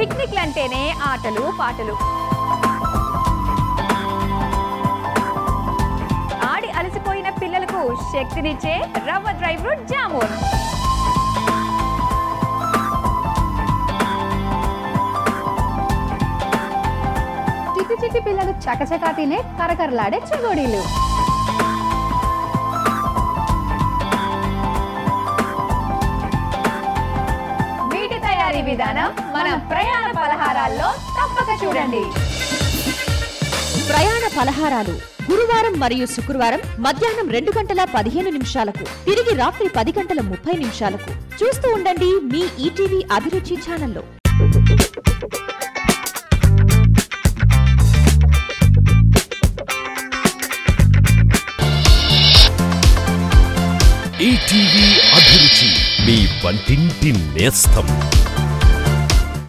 పిక్నిక్లు అంటేనే ఆటలు పాటలు ఆడి అలసిపోయిన పిల్లలకు శక్తినిచ్చే రవ్వ డ్రై ఫ్రూట్ జామూన్ చిట్టి చిట్టి పిల్లలు చకచకా తినే కరకరలాడే చెగోడీలు వీటి తయారీ విధానం మన ప్రయాణ పలహారాల్లో తప్పక చూడండి ప్రయాణ పలహారాలు గురువారం మరియు శుక్రవారం మధ్యాహ్నం రెండు గంటల పదిహేను నిమిషాలకు తిరిగి రాత్రి పది గంటల ముప్పై నిమిషాలకు చూస్తూ ఉండండి మీ ఈటీవీ అభిరుచి ఛానల్లో ఈటీవీ అభిరుచి మీ వంటింటి నేస్తం